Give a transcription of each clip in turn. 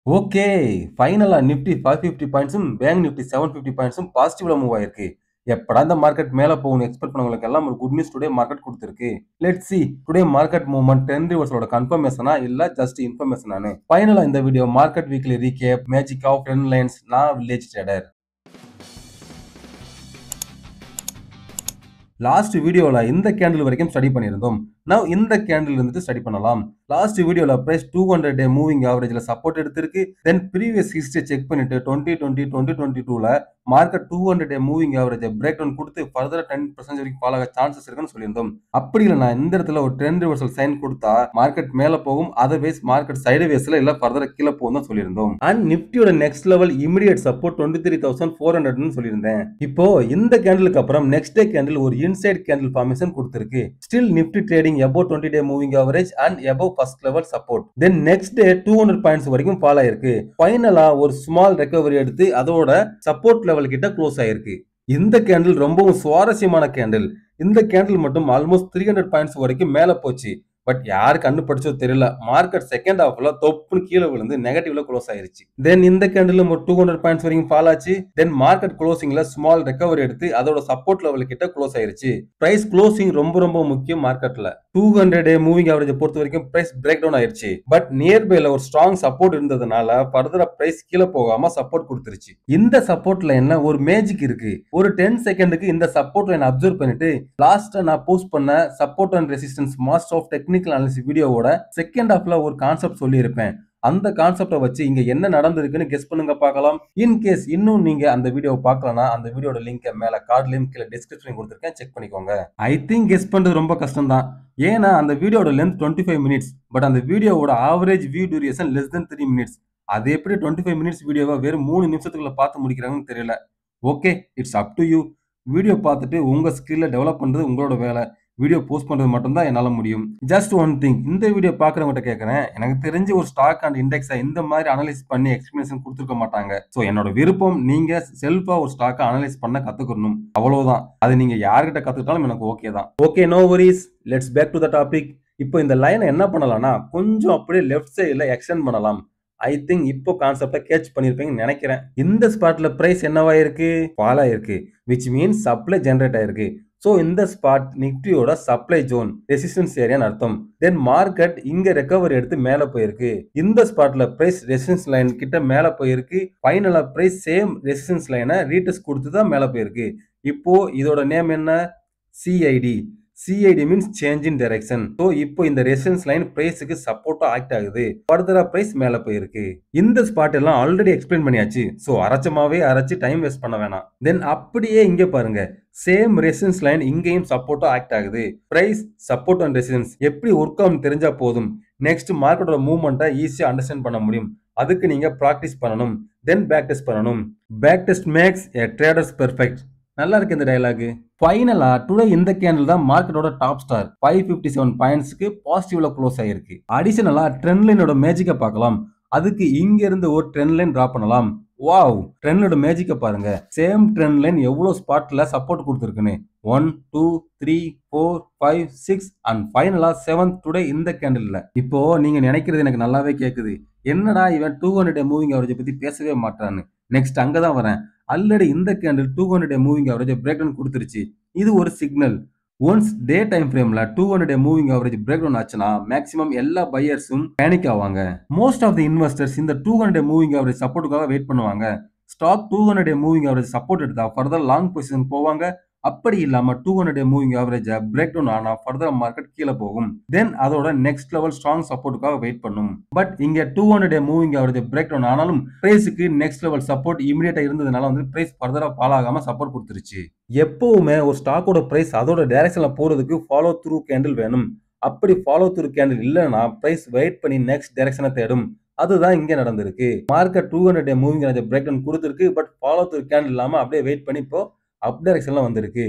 Okay. ஃபைனலா Nifty 550 பாயிண்ட்ஸும், bank Nifty 750 பாயிண்ட்ஸும் பாசிட்டிவ்ல மூவ் ஆயிருக்கு. எப்படா இந்த மார்க்கெட் மேல போகும்னு எக்ஸ்பெக்ட் பண்ணவங்களுக்கு எல்லாம் ஒரு குட் நியூஸ் டுடே மார்க்கெட் குடுத்திருக்கு. Let's see today market movement trend ரிவர்சலோட கன்ஃபர்மேஷனா இல்ல ஜஸ்ட் இன்ஃபர்மேஷனான்னு. ஃபைனலா இந்த video market weekly recap, magic of trend lines, நான் வில்லேஜ் ட்ரேடர். லாஸ்ட் வீடியோல இந்த கேண்டில் வரைக்கும் ஸ்டடி பண்ணியிருந்தோம். நவ் இந்த கேண்டில் இருந்துட்டு ஸ்டடி பண்ணலாம். லாஸ்ட் வீடியோல பிரைஸ் 200 டே மூவிங் ஆவரேஜ்ல சப்போர்ட் எடுத்திருக்கு. தென் ப்ரீவியஸ் ஹிஸ்டரி செக் பண்ணிட்டு 2020, 2022ல market 200 day moving average break down கொடுத்து ஃபர்தரா 10% வரைக்கும் ஃபால் ஆக சான்சஸ் இருக்குன்னு சொல்லியிருந்தோம். அப்படி இல்ல நான் இந்த இடத்துல ஒரு ட்ரெண்ட் ரிவர்சல் சைன் கொடுத்தா மார்க்கெட் மேல போகும். அதர்வைஸ் மார்க்கெட் சைடு வேஸ்ல இல்ல ஃபர்தரா கீழ போகும் தான் சொல்லியிருந்தோம். அண்ட் நிஃப்டியோட நெக்ஸ்ட் லெவல் இமிடியேட் சப்போர்ட் 23,400ன்னு சொல்லியிருந்தேன். இப்போ இந்த கேண்டிலுக்கு அப்புறம் நெக்ஸ்ட் டே கேண்டில் ஒரு இன்சைட் கேண்டில் ஃபார்மேஷன் கொடுத்திருக்கு. Still Nifty trading above 20 day moving average and above first level support. Then next day 200 points வரைக்கும் ஃபால் ஆயிருக்கு. ஃபைனலா ஒரு ஸ்மால் ரெக்கவரி எடுத்து அதோட சப்போர்ட் லெவல் கிட்ட க்ளோஸ் ஆயிருக்கு. இந்த கேண்டில் ரொம்பவும் சுவாரஸ்யமான கேண்டில். இந்த கேண்டில் மட்டும் ஆல்மோஸ்ட் 300 பாயிண்ட்ஸ் வரைக்கும் மேல போச்சு. பட் யாரு கண்ணு பட்டுச்சோ தெரியல. மார்க்கெட் செகண்ட் ஹாஃப்ல தொப்புன்னு கீழ விழுந்து நெகட்டிவ்ல க்ளோஸ் ஆயிருச்சு. தென் இந்த கேண்டிலும் ஒரு 200 பாயிண்ட்ஸ் வரைக்கும் ஃபால் ஆச்சு. தென் மார்க்கெட் க்ளோசிங்ல ஸ்மால் ரெக்கவரி எடுத்து அதோட சப்போர்ட் லெவல் கிட்ட க்ளோஸ் ஆயிருச்சு. பிரைஸ் க்ளோசிங் ரொம்ப ரொம்ப முக்கியம் மார்க்கெட்ல. 200 டே மூவிங் ஆவரேஜ் பொறுத்த வரைக்கும் பிரைஸ் பிரேக் டவுன் ஆயிருச்சு. பட் நியர்பைல ஒரு ஸ்ட்ராங் சப்போர்ட் இருந்ததுனால ஃபர்தரா பிரைஸ் கீழ போகாம சப்போர்ட் கொடுத்துருச்சு. இந்த சப்போர்ட் லைன்ல ஒரு மேஜிக் இருக்கு. ஒரு 10 செகண்டுக்கு இந்த சப்போர்ட் லைன் அப்சர்வ் பண்ணிட்டு லாஸ்டா நான் போஸ்ட் பண்ண support and resistance master of technical analysis வீடியோவோட செகண்ட் ஹாஃப்ல ஒரு கான்செப்ட் சொல்லியிருப்பேன். அந்த கான்செப்ட வச்சு இங்க என்ன நடந்திருக்குன்னு கெஸ் பண்ணுங்க பார்க்கலாம். இன் கேஸ் இன்னும் நீங்க அந்த வீடியோவ பார்க்கலனா அந்த வீடியோட லிங்க் மேல கார்ட்லயும் கீழ டிஸ்கிரிப்ஷன்லயும் கொடுத்திருக்கேன். செக் பண்ணிக்கோங்க. ஐ திங்க் கெஸ் பண்றது ரொம்ப கஷ்டம் தான். ஏன்னா அந்த வீடியோட லென்த் 25 மினிட்ஸ். பட் அந்த வீடியோவோட average view duration less than 3 minutes. அது எப்படி 25 மினிட்ஸ் வீடியோவ வெறும் 3 நிமிஷத்துக்குள்ள பார்த்து முடிக்கிறாங்கன்னு தெரியல. Okay it's up to you. Video பார்த்துட்டு உங்க ஸ்கில்ல டெவலப் பண்றது உங்களோட வேலை. வீடியோ போஸ்ட் பண்றது மட்டும் தான் என்னால முடியும். ஜஸ்ட் ஒன் திங் இந்த வீடியோ பார்க்குறவங்ககிட்ட கேட்கிறேன். எனக்கு தெரிஞ்சு ஒரு ஸ்டாக் அண்ட் இண்டெக்ஸ இந்த மாதிரி அனலைஸ் பண்ணி எக்ஸ்பிளனேஷன் கொடுத்திருக்க மாட்டாங்க. சோ என்னோட விருப்பம் நீங்க செல்ஃபா ஒரு ஸ்டாக்க அனலைஸ் பண்ண கத்துக்கணும். அவ்வளவுதான். அது நீங்க யார்கிட்ட கத்துக்கிட்டாலும் எனக்கு ஓகே தான். Okay no worries. Let's back to the topic. இப்போ இந்த லைன என்ன பண்ணலாம்னா கொஞ்சம் அப்படியே லெஃப்ட் சைடுல எக்ஸ்டெண்ட் பண்ணலாம். ஐ திங்க் இப்போ கான்செப்ட கேட்ச் பண்ணிருப்பீங்கன்னு நினைக்கிறேன். இந்த ஸ்பாட்ல பிரைஸ் என்னவாயிருக்கு? ஃபால் ஆயிருக்கு. விச் மீன்ஸ் சப்ளை ஜெனரேட் ஆயிருக்கு. சோ இந்த ஸ்பாட் நிஃப்டியோட சப்ளை ஜோன் ரெசிஸ்டன்ஸ் ஏரியான்னு அர்த்தம். தென் மார்க்கெட் இங்க ரெக்கவரி எடுத்து மேல போயிருக்கு. இந்த ஸ்பாட்ல பிரைஸ் ரெசிஸ்டன்ஸ் லைன் கிட்ட மேல போயிருக்கு. ஃபைனலா பிரைஸ் சேம் ரெசிஸ்டன்ஸ் லைன ரீடெஸ்ட் கொடுத்து தான் மேல போயிருக்கு. இப்போ இதோட நேம் என்ன? CID. CID means change in direction. So இப்போ இந்த ரெசிஸ்டன்ஸ் லைன் பிரைஸ்க்கு சப்போர்ட்டா ஆக்ட் ஆகுது. ஃபர்தரா பிரைஸ் மேல போயிருக்கு. இந்த ஸ்பாட் எல்லாம் ஆல்ரெடி எக்ஸ்பிளைன் பண்ணியாச்சு. சோ அரைச்சமாவே அரைச்சு டைம் வேஸ்ட் பண்ண வேணாம். தென் அப்படியே இங்க பாருங்க. சேம் ரெசிஸ்டன்ஸ் லைன் இங்கேயும் சப்போர்ட்டா ஆக்ட் ஆகுது. பிரைஸ் சப்போர்ட் அண்ட் ரெசிஸ்டன்ஸ் எப்படி ஒர்க் ஆகும்னு தெரிஞ்சா போதும். நெக்ஸ்ட் மார்க்கெட்டோட மூவ்மெண்ட்ட ஈஸியா அண்டர்ஸ்டாண்ட் பண்ண முடியும். அதுக்கு நீங்க பிராக்டிஸ் பண்ணணும். தென் பேக் டெஸ்ட் பண்ணணும். Back test makes a traders perfect. நல்லா இருக்கு இந்த டயலாக். ஃபைனலா டுடே இந்த கேண்டில் தான் மார்க்கெட்டோட டாப் ஸ்டார். 557 பாயிண்ட்ஸ்க்கு பாசிட்டிவ்ல க்ளோஸ் ஆயிருக்கு. அடிஷனலா ட்ரெண்ட் லைனோட மேஜிக்க பார்க்கலாம். அதுக்கு இங்க இருந்து ஒரு ட்ரெண்ட் லைன் டிரா பண்ணலாம். வாவ்! ட்ரெண்ட் லைனோட மேஜிக்க பாருங்க. சேம் ட்ரெண்ட் லைன் எவ்வளவு ஸ்பாட்ல சப்போர்ட் கொடுத்திருக்குன்னு. 1, 2, 3, 4, 5, 6 அண்ட் ஃபைனலா 7th டுடே இந்த கேண்டில்ல. இப்போ நீங்க நினைக்கிறது எனக்கு நல்லாவே கேக்குது. என்னடா இவன் 200 டே மூவிங் ஆவரேஜ் பத்தி பேசவே மாட்றான்னு. நெக்ஸ்ட் அங்க தான் வரேன். ஆல்ரெடி இந்த candle 200 day moving average break down கொடுத்துருச்சு. இது ஒரு சிக்னல். ஒன்ஸ் டே டைம் ஃப்ரேம்ல 200 day moving average break down ஆச்சுன்னா மேக்ஸிமம் எல்லா பையர்ஸும் பேனிக் ஆவாங்க. மோஸ்ட் ஆஃப் தி இன்வெஸ்டர்ஸ் இந்த 200 டே மூவிங் ஆவரேஜ் சப்போர்ட்டுக்காக வெயிட் பண்ணுவாங்க. Stock 200 day moving average support எடுத்தா ஃபர்தர் லாங் பொசிஷன் போவாங்க. அப்படி இல்லாம 200 டே மூவிங் ஆவரேஜ பிரேக் டவுன் ஆனா ஃபர்தரா மார்க்கெட் கீழ போகும். தென் அதோட நெக்ஸ்ட் லெவல் ஸ்ட்ராங் சப்போர்ட்டுக்காக வெயிட் பண்ணும். பட் இங்க 200 day moving average break down ஆனாலும் பிரைஸ்க்கு நெக்ஸ்ட் லெவல் சப்போர்ட் இமிடியேட்டா இருந்ததுனால வந்து பிரைஸ் ஃபர்தரா ஃபால் ஆகாம சப்போர்ட் கொடுத்துருச்சு. எப்பவுமே ஒரு ஸ்டாக்கோட பிரைஸ் அதோட டைரக்ஷன்ல போறதுக்கு ஃபாலோ த்ரூ கேண்டில் வேணும். அப்படி ஃபாலோ த்ரூ கேண்டில் இல்லன்னா பிரைஸ் வெயிட் பண்ணி நெக்ஸ்ட் டைரக்ஷன தேடும். அதுதான் இங்க நடந்திருக்கு. Market 200 day moving average break down கொடுத்திருக்கு. பட் ஃபாலோ த்ரூ கேண்டில் இல்லாம அப்படியே வெயிட் பண்ணி இப்போ அப் டைரக்ஷன்ல வந்திருக்கு.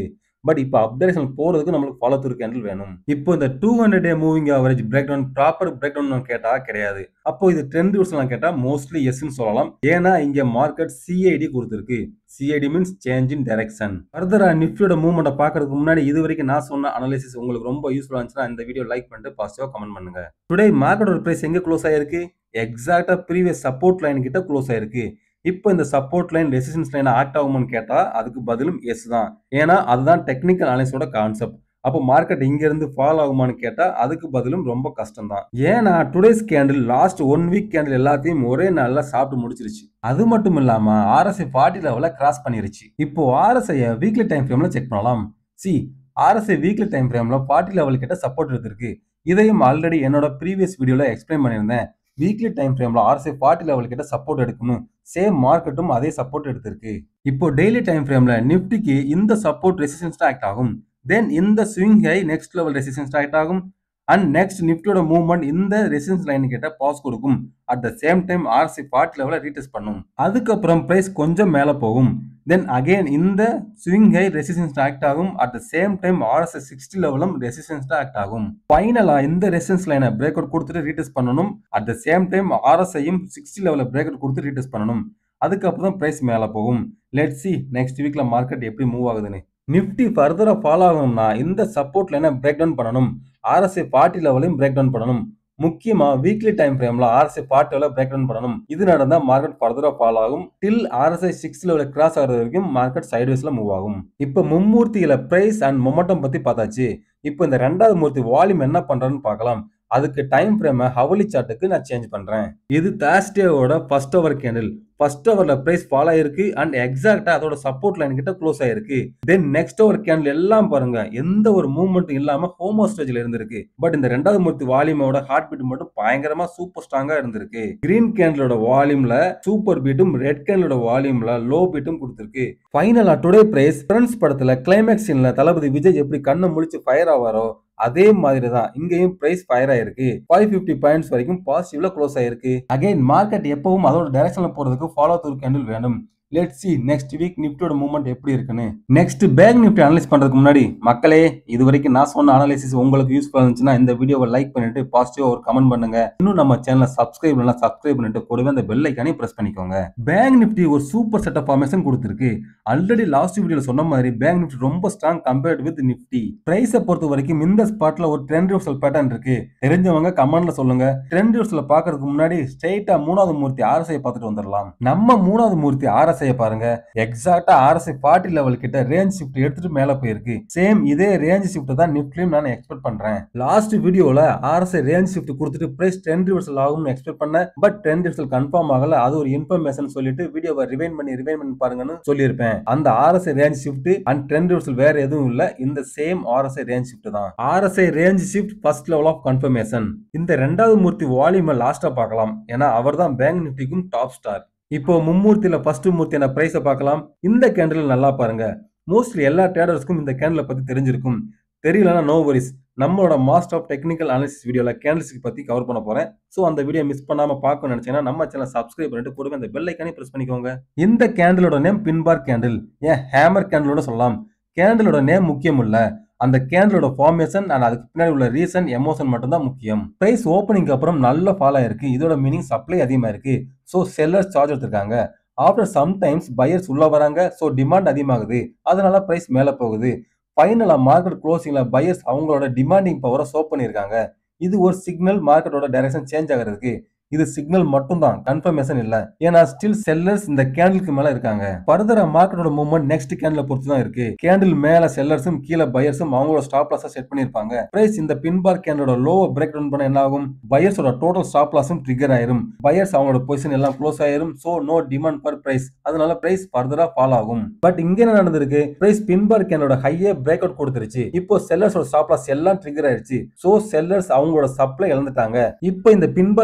பட் இப்போ அப்டேஷன் போறதுக்கு நம்மளுக்கு ஃபாலோ த்ரூ கேண்டில் வேணும் இப்போ இந்த two hundred day moving average break down proper break down கேட்டா கிடையாது அப்போ இது ட்ரெண்ட் யூஸ்லாம் கேட்டா மோஸ்ட்லி எஸ்ன்னு சொல்லலாம் ஏன்னா இங்க மார்க்கெட் சிஐடி கொடுத்துருக்கு CID means change in direction ஃபர்தரா நிஃப்டியோட மூவ்மெண்ட்டை பார்க்கறதுக்கு முன்னாடி இது வரைக்கும் நான் சொன்ன அனாலிசிஸ் உங்களுக்கு ரொம்ப யூஸ்ஃபுல்லா இருந்துச்சுன்னா இந்த வீடியோ லைக் பண்ணிட்டு பாசிட்டிவா கமெண்ட் பண்ணுங்க டுடே மார்க்கெட்டோட பிரைஸ் எங்க க்ளோஸ் ஆயிருக்கு எக்ஸாக்டா ப்ரீவியஸ் சப்போர்ட் லைன் கிட்ட க்ளோஸ் ஆயிருக்கு இப்போ இந்த support line resistance line act ஆகுமான்னு கேட்டா அதுக்கு பதிலும் எஸ் தான் ஏன்னா அதுதான் டெக்னிக்கல் அனாலிஸோட கான்செப்ட் அப்போ மார்க்கெட் இங்க இருந்து ஃபால் ஆகுமான்னு கேட்டா அதுக்கு பதிலும் ரொம்ப கஷ்டம் தான் ஏன்னா today's candle last one week candle எல்லாத்தையும் ஒரே நாள்ல சாப்பிட்டு முடிச்சிருச்சு அது மட்டும் இல்லாம ஆர்எஸ்ஐ ஃபார்ட்டி லெவல கிராஸ் பண்ணிருச்சு இப்போ ஆர்எஸ்ஐ வீக்லி டைம் ஃப்ரேம்ல செக் பண்ணலாம் சி ஆர்எஸ்ஐ வீக்லி டைம் ஃப்ரேம்ல ஃபார்ட்டி லெவல் கிட்ட சப்போர்ட் எடுத்திருக்கு இதையும் ஆல்ரெடி என்னோட ப்ரீவியஸ் வீடியோல எக்ஸ்பிளைன் பண்ணியிருந்தேன் வீக்லி டைம் ஃப்ரேம்ல ஆர்எஸ்ஐ ஃபார்ட்டி லெவல் கிட்ட சப்போர்ட் எடுக்கணும் சேம் மார்க்கெட்டும் அதே சப்போர்ட் எடுத்திருக்கு இப்போ டெய்லி டைம் ஃப்ரேம்ல நிப்டிக்கு இந்த சப்போர்ட் ரெசிஸ்டன்ஸ் ஆக்ட் ஆகும் தென் இந்த swing high next level resistance act ஆகும் அண்ட் நெக்ஸ்ட் நிப்டியோட மூவ்மெண்ட் இந்த ரெசிஸ்டன்ஸ் லைன் கிட்ட பாஸ் கொடுக்கும் at the same time RSI forty லெவலில் ரீடெஸ்ட் பண்ணும் அதுக்கப்புறம் பிரைஸ் கொஞ்சம் மேலே போகும் தென் அகைன் இந்த ஸ்விங் ஹை ரெசிஸ்டன்ஸ் ஆக்ட் ஆகும் at the same time RSI sixty லெவலும் ரெசிஸ்டன்ஸ் ஆக்ட் ஆகும் ஃபைனலா இந்த ரெசிஸ்டன்ஸ் லைனை பிரேக் அவுட் கொடுத்துட்டு ரீடெஸ்ட் பண்ணணும் அட் த சேம் டைம் ஆர்எஸ்ஐயும் சிக்ஸ்டி லெவலில் பிரேக் அவுட் கொடுத்து ரீடெஸ்ட் பண்ணணும் அதுக்கப்புறம் தான் பிரைஸ் மேலே போகும் லெட் சி நெக்ஸ்ட் வீக்ல மார்க்கெட் எப்படி மூவ் ஆகுதுன்னு நிஃப்டி ஃபர்தரா ஃபாலோ ஆகணும்னா இந்த சப்போர்ட் லைனை பிரேக் டவுன் பண்ணணும் ஆர்எஸ்ஐ ஃபார்ட்டி லெவலையும் பிரேக் டவுன் பண்ணணும் முக்கியமா வீக்லி டைம் ஃப்ரேம்ல ஆர்எஸ்ஐ ஃபார்ட்டி லெவலில் பிரேக் டவுன் பண்ணணும் இது நடந்தா மார்க்கெட் ஃபர்தரா ஃபாலோ ஆகும் டில் ஆர்எஸ்ஐ சிக்ஸ் லெவலில் கிராஸ் ஆகிறது வரைக்கும் மார்க்கெட் சைட்வேஸ்ல மூவ் ஆகும் இப்போ மும்மூர்த்தியில பிரைஸ் அண்ட் மொமெண்டம் பத்தி பார்த்தாச்சு இப்போ இந்த ரெண்டாவது மூர்த்தி வால்யூம் என்ன பண்றன்னு பார்க்கலாம் அதுக்கு டைம் ஃப்ரேமை ஹவலி சார்ட்டுக்கு நான் சேஞ்ச் பண்றேன் இது தேர்ஸ்டேவோட ஃபர்ஸ்ட் ஓவர் கேண்டில் ஃபர்ஸ்ட் ஓவர்ல பிரைஸ் ஃபால் ஆயிருக்கு அண்ட் எக்ஸாக்டா அதோட சப்போர்ட் லைன் கிட்ட க்ளோஸ் ஆயிருக்கு தென் நெக்ஸ்ட் ஓவர் கேண்டில் எல்லாம் பாருங்க எந்த ஒரு மூவ்மெண்ட்டும் இல்லாம ஹோமோ ஸ்டேஜ்ல இருந்திருக்கு பட் இந்த ரெண்டாவது மூர்த்தி வால்யூமோட ஹார்ட் பீட் மட்டும் பயங்கரமா சூப்பர் ஸ்ட்ராங்கா இருந்திருக்கு கிரீன் கேண்டிலோட வால்யூம்ல சூப்பர் பீட்டும் ரெட் கேண்டிலோட வால்யூம்ல லோ பீட்டும் கொடுத்திருக்கு ஃபைனலா டுடே பிரைஸ் ஃப்ரெண்ட்ஸ் படத்துல கிளைமேக்ஸ் சீன்ல தளபதி விஜய் எப்படி கண்ணை முழிச்சு ஃபயர் ஆவாரோ அதே மாதிரி தான் இங்கேயும் பிரைஸ் ஃபயர் ஆயிருக்கு ஃபைவ் ஃபிஃப்டி பாயிண்ட்ஸ் வரைக்கும் பாசிட்டிவ்ல க்ளோஸ் ஆயிருக்கு அகைன் மார்க்கெட் எப்பவும் அதோட டைரக்ஷன்ல போறதுக்கு ஃபாலோ த்ரூ கேண்டில் வேணும் லெட் சி நெக்ஸ்ட் வீக் நிப்டியோட மூவ்மெண்ட் எப்படி இருக்குன்னு நெக்ஸ்ட் பேங்க் நிப்டி அனலைஸ் பண்றதுக்கு முன்னாடி மக்களே இது வரைக்கும் நான் சொன்ன அனாலிசிஸ் உங்களுக்கு யூஸ்ஃபுல்லா இருந்துச்சுன்னா இந்த வீடியோவை லைக் பண்ணிட்டு பாசிட்டிவா ஒரு கமெண்ட் பண்ணுங்க இன்னும் நம்ம சேனலை சப்ஸ்கிரைப் பண்ணலாம் சப்ஸ்கிரைப் பண்ணிட்டு கூடவே அந்த பெல் ஐக்கானையும் பிரஸ் பண்ணிக்கோங்க பேங்க் நிப்டி ஒரு சூப்பர் செட் ஆஃப் ஃபார்மேஷன் கொடுத்துருக்கு ஆல்ரெடி லாஸ்ட் வீடியோல சொன்ன மாதிரி பேங்க் நிப்டி ரொம்ப ஸ்ட்ராங் கம்பேர்ட் வித் நிப்டி பிரைஸை பொறுத்த வரைக்கும் இந்த ஸ்பாட்ல ஒரு ட்ரெண்ட் ரிவர்சல் பேட்டர்ன் இருக்கு தெரிஞ்சவங்க கமெண்ட்ல சொல்லுங்க ட்ரெண்ட் ரிவர்சல் பாக்குறதுக்கு முன்னாடி ஸ்ட்ரெயிட்டா மூணாவது மூர்த்தி ஆர்எஸ்ஐ பார்த்துட்டு வந்துடலாம் நம்ம மூணாவது மூர்த்தி ஆர்எஸ்ஐ பாருங்க எக்ஸாக்டா ஆர்எஸ்ஐ ஃபார்ட்டி லெவல் கிட்ட ரேஞ்ச் ஷிஃப்ட் எடுத்துட்டு மேல போயிருக்கு சேம் இதே ரேஞ்ச் ஷிஃப்ட் தான் நிப்டியும் நான் எக்ஸ்பெக்ட் பண்றேன் லாஸ்ட் வீடியோல ஆர்எஸ்ஐ ரேஞ்ச் ஷிஃப்ட் கொடுத்துட்டு பிரைஸ் ட்ரெண்ட் ரிவர்சல் ஆகும்னு எக்ஸ்பெக்ட் பண்ணேன் பட் ட்ரெண்ட் ரிவர்சல் கன்ஃபார்ம் ஆகல அது ஒரு இன்ஃபர்மேஷன் சொல்லிட்டு வீடியோவை ரிவைன் பண்ணி ரிவைன் பண்ணி பாருங்கன்னு சொல்லியிருப்பேன் அந்த RSI range shift and trend reversal வேற எதுவும் இல்ல இந்த சேம் ஆர்எஸ்ஐ ரேஞ்ச் ஷிஃப்ட் தான் RSI range shift first level of confirmation இந்த ரெண்டாவது மூர்த்தி வால்யூமை லாஸ்டா பார்க்கலாம் ஏன்னா அவர் தான் பேங்க் நிஃப்டிக்கும் டாப் ஸ்டார் இப்போ மும்மூர்த்தியில ஃபர்ஸ்ட் மூர்த்தியான பிரைஸை பார்க்கலாம் இந்த கேண்டில் நல்லா பாருங்க மோஸ்ட்லி எல்லா ட்ரேடர்ஸ்க்கும் இந்த கேண்டிலை பத்தி தெரிஞ்சிருக்கும் தெரியலனா நோ வரிஸ் நம்மளோட மாஸ்டர் ஆஃப் டெக்னிக்கல் அனாலிசிஸ் வீடியோல கேண்டில்ஸ்க்கு பத்தி கவர் பண்ண போறேன் ஸோ அந்த வீடியோ மிஸ் பண்ணாம பார்க்கணும்னு நினைச்சீங்கன்னா நம்ம சேனல் சப்ஸ்கிரைப் பண்ணிட்டு கூடவே அந்த பெல் ஐக்கானே பிரஸ் பண்ணிக்கோங்க இந்த கேண்டிலோட நேம் பின்பார் கேண்டில் ஏன் ஹேமர் கேண்டிலோட சொல்லலாம் கேண்டிலோட நேம் முக்கியம் இல்ல அந்த கேண்டிலோட ஃபார்மேஷன் அண்ட் அதுக்கு பின்னாடி உள்ள ரீசன் எமோஷன் மட்டும் தான் முக்கியம் பிரைஸ் ஓப்பனிங் அப்புறம் நல்ல ஃபால் ஆயிருக்கு இதோட மீனிங் சப்ளை அதிகமா இருக்கு ஸோ செல்லர்ஸ் சார்ஜ் எடுத்திருக்காங்க ஆஃப்டர் சம்டைம்ஸ் பையர்ஸ் உள்ள வராங்க ஸோ டிமாண்ட் அதிகமாகுது அதனால பிரைஸ் மேலே போகுது ஃபைனலா மார்க்கெட் க்ளோசிங்ல பையர்ஸ் அவங்களோட டிமாண்டிங் பவரை சோ பண்ணியிருக்காங்க இது ஒரு சிக்னல் மார்க்கெட்டோட டைரக்ஷன் சேஞ்ச் ஆகிறதுக்கு இது சிக்னல் மட்டும் தான் கன்ஃபர்மேஷன் இல்ல ஏன்னா ஸ்டில் செல்லர்ஸ் இந்த கேண்டிலுக்கு மேல இருக்காங்க ஃபர்தரா மார்க்கெட்டோட மூவ்மெண்ட் நெக்ஸ்ட் கேண்டில பொறுத்து தான் இருக்கு கேண்டில் மேல செல்லர்ஸும் கீழே பையர்ஸும் அவங்களோட ஸ்டாப் லாஸா செட் பண்ணிருப்பாங்க பிரைஸ் இந்த பின்பார் கேண்டலோட லோவை பிரேக் டவுன் பண்ண என்ன ஆகும் பையர்ஸோட டோட்டல் ஸ்டாப் லாஸும் ட்ரிகர் ஆயிரும் பையர்ஸ் அவங்களோட பொசிஷன் எல்லாம் க்ளோஸ் ஆயிரும் so no demand for price அதனால பிரைஸ் ஃபர்தரா ஃபால் ஆகும் பட் இங்க என்ன நடந்திருக்கு பிரைஸ் பின்பார் கேண்டலோட ஹையே பிரேக் அவுட் கொடுத்துருச்சு இப்போ செல்லர்ஸோட ஸ்டாப் லாஸ் எல்லாம் ட்ரிகர் ஆயிருச்சு சோ செல்லர்ஸ் அவங்களோட சப்ளை இழந்துட்டாங்க இப்போ இந்த பின்பார் கேண்டல்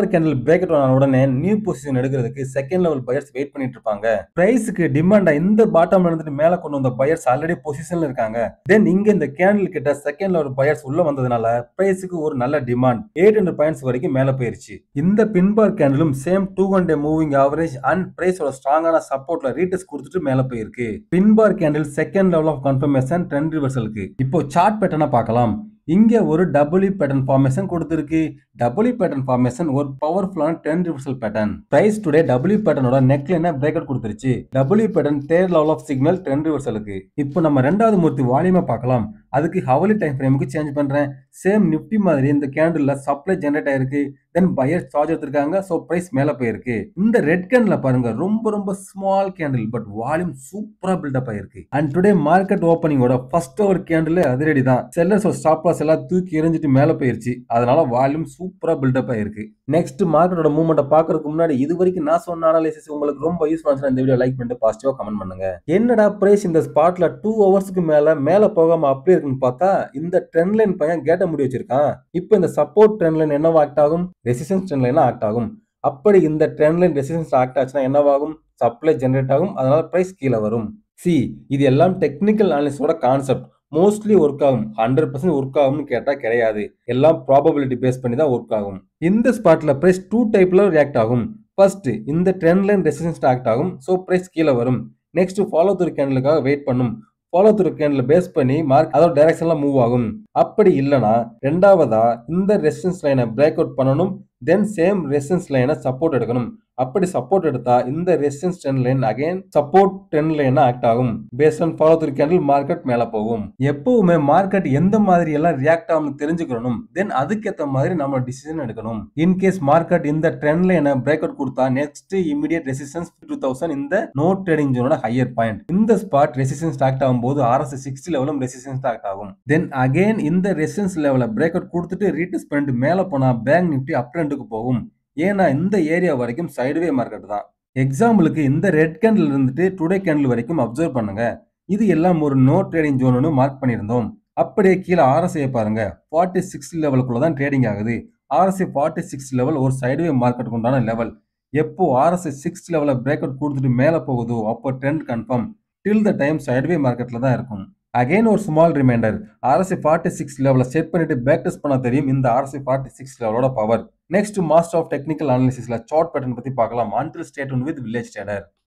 பிரேக் அவுட் ஆன உடனே நியூ பொசிஷன் எடுக்கிறதுக்கு செகண்ட் லெவல் பையர்ஸ் வெயிட் பண்ணிட்டு இருப்பாங்க பிரைஸுக்கு டிமாண்டா இந்த பாட்டம்ல இருந்துட்டு மேல கொண்டு வந்த பையர்ஸ் ஆல்ரெடி பொசிஷன்ல இருக்காங்க தென் இங்க இந்த கேண்டில் கிட்ட செகண்ட் லெவல் பையர்ஸ் உள்ள வந்ததுனால பிரைஸுக்கு ஒரு நல்ல டிமாண்ட் எயிட் ஹண்ட்ரட் பாயிண்ட்ஸ் வரைக்கும் மேல போயிருச்சு இந்த பின்பார் கேண்டிலும் same two hundred moving average and பிரைஸோட ஸ்ட்ராங்கான சப்போர்ட்ல ரீட்டஸ் கொடுத்துட்டு மேல போயிருக்கு pin bar candle second level of confirmation trend ரிவர்சலுக்கு இப்போ சார்ட் பேட்டர்னா பார்க்கலாம் இங்க ஒரு டபுள்யூ பேட்டர்ன் ஃபார்மேஷன் கொடுத்துருக்கு டபுள்யூ பேட்டர்ன் ஃபார்மேஷன் ஒரு பவர்ஃபுல்லான trend reversal pattern price today W பேட்டர்னோட நெக்லைன பிரேக் அவுட் கொடுத்துருச்சு W pattern third level of signal trend ரிவர்சலுக்கு இப்போ நம்ம ரெண்டாவது மூர்த்தி வால்யூமை பார்க்கலாம் அதுக்கு ஹவலி டைம் ஃப்ரேமுக்கு சேஞ்ச் பண்றேன் சேம் நிப்டி மாதிரி இந்த கேண்டில்ல சப்ளை ஜென்ரேட் ஆயிருக்கு தென் பையர் சார்ஜ் எடுத்திருக்காங்க ஸோ பிரைஸ் மேல போயிருக்கு இந்த ரெட் கேண்டில் பாருங்க ரொம்ப ரொம்ப ஸ்மால் கேண்டில் பட் வால்யூம் சூப்பரா பில்டப் ஆயிருக்கு அண்ட் டுடே மார்க்கெட் ஓப்பனிங்கோட ஃபர்ஸ்ட் ஒரு கேண்டில் அதிரடி தான் செல்லர்ஸ் ஸ்டாப் லாஸ் எல்லாம் தூக்கி எரிஞ்சிட்டு மேல போயிருச்சு அதனால வால்யூம் சூப்பரா பில்டப் ஆயிருக்கு நெக்ஸ்ட் மார்க்கெட்டோட மூவ்மெண்ட் பாக்குறதுக்கு முன்னாடி இது வரைக்கும் நான் சொன்ன அனாலிசிஸ் உங்களுக்கு ரொம்ப யூஸ் பண்ணுச்சுன்னா இந்த வீடியோ லைக் பண்ணிட்டு பாசிட்டிவா கமெண்ட் பண்ணுங்க என்னடா பிரைஸ் இந்த ஸ்பாட்ல டூ ஹவர்ஸ்க்கு மேல மேல போகாம அப்படியே இருக்குன்னு பார்த்தா இந்த ட்ரெண்ட் லைன் பையன் கேட்ட முடி வச்சிருக்கான் இப்போ இந்த சப்போர்ட் ட்ரெண்ட் லைன் என்னவா ஆக்ட் ஆகும் ரெசிஸ்டன்ஸ் ட்ரெண்ட் லைனா ஆக்ட் ஆகும் அப்படி இந்த ட்ரெண்ட் லைன் ரெசிஸ்டன்ஸ் ஆக்ட் ஆச்சுன்னா என்னவாகும் சப்ளை ஜென்ரேட் ஆகும் அதனால பிரைஸ் கீழே வரும் சி இது எல்லாம் டெக்னிக்கல் அனாலிசிஸோட கான்செப்ட் மோஸ்ட்லி ஒர்க் ஆகும் ஹண்ட்ரட் பர்சன்ட் ஒர்க் ஆகும்னு கேட்டா கிடையாது எல்லாம் ப்ராபபிலிட்டி பேஸ் பண்ணி தான் ஒர்க் ஆகும் இந்த ஸ்பாட்ல பிரைஸ் டூ டைப்ல ரியாக்ட் ஆகும் ஃபர்ஸ்ட் இந்த ட்ரெண்ட் லைன் ரெசிஸ்டன்ஸ் ஆக்ட் ஆகும் ஸோ பிரைஸ் கீழே வரும் நெக்ஸ்ட் ஃபாலோ த்ரூ கேண்டலுக்காக வெயிட் பண்ணும் ஃபாலோ த்ரூ கேண்டில் பேஸ் பண்ணி மார்க் அதோட டைரக்ஷன்ல மூவ் ஆகும் அப்படி இல்லைனா ரெண்டாவதா இந்த ரெசிஸ்டன்ஸ் லைனை பிரேக் அவுட் பண்ணணும் தென் சேம் ரெசிஸ்டன்ஸ் லைனை சப்போர்ட் எடுக்கணும் அப்படி சப்போர்ட் எடுத்தா இந்த resistance trend line again support trend லைனா ஆக்ட் ஆகும் based on follow through candle market மேல போகும் எப்பவுமே மார்க்கெட் எந்த மாதிரி எல்லாம் ரியாக்ட் ஆகும் தெரிஞ்சுக்கணும் தென் அதுக்கேற்ற மாதிரி நம்ம டிசிஷன் எடுக்கணும் இன் கேஸ் மார்க்கெட் இந்த ட்ரெண்ட் லைனை பிரேக் அவுட் கொடுத்தா next immediate resistance two thousand இந்த நோ ட்ரேடிங் ஜோனோட ஹையர் பாயிண்ட் இந்த ஸ்பாட் ரெசிஸ்டன்ஸ் ஆக்ட் ஆகும் போது ஆர்எஸ் சிக்ஸ்டி லெவலும் ரெசிஸ்டன்ஸ் ஆக்ட் ஆகும் தென் அகைன் இந்த ரெசிஸ்டன்ஸ் லெவல பிரேக் அவுட் கொடுத்துட்டு ரீட்டஸ் பண்ணிட்டு மேல போனா பேங்க் நிப்டி அப் ட்ரெண்டுக்கு போகும் ஏன்னா இந்த ஏரியா வரைக்கும் சைடுவே மார்க்கெட் தான் எக்ஸாம்பிளுக்கு இந்த ரெட் கேண்டில் இருந்துட்டு டுடே கேண்டில் வரைக்கும் அப்சர்வ் பண்ணுங்க இது எல்லாம் ஒரு நோ ட்ரேடிங் ஜோன்னு மார்க் பண்ணியிருந்தோம் அப்படியே கீழே ஆர்எஸ்ஐ பாருங்க ஃபார்ட்டி சிக்ஸ் லெவலுக்குள்ள தான் ட்ரேடிங் ஆகுது ஆர்எஸ்ஐ ஃபார்ட்டி சிக்ஸ் லெவல் ஒரு சைடுவே மார்க்கெட்டுக்கு உண்டான லெவல் எப்போ ஆர்எஸ்ஐ சிக்ஸ் லெவலில் பிரேக் அவுட் கொடுத்துட்டு மேலே போகுதோ அப்போ trend confirm till the time sideway மார்க்கெட்டில் தான் இருக்கும் அகைன் ஒரு small reminder RSI forty six லெவலில் செட் பண்ணிட்டு பேக் டெஸ்ட் பண்ண தெரியும் இந்த ஆர்எஸ்ஐ ஃபார்ட்டி சிக்ஸ் லெவலோட power next master of technical அனாலிசிஸ்ல சார்ட் பேட்டர்ன் பத்தி பார்க்கலாம் until state with village trader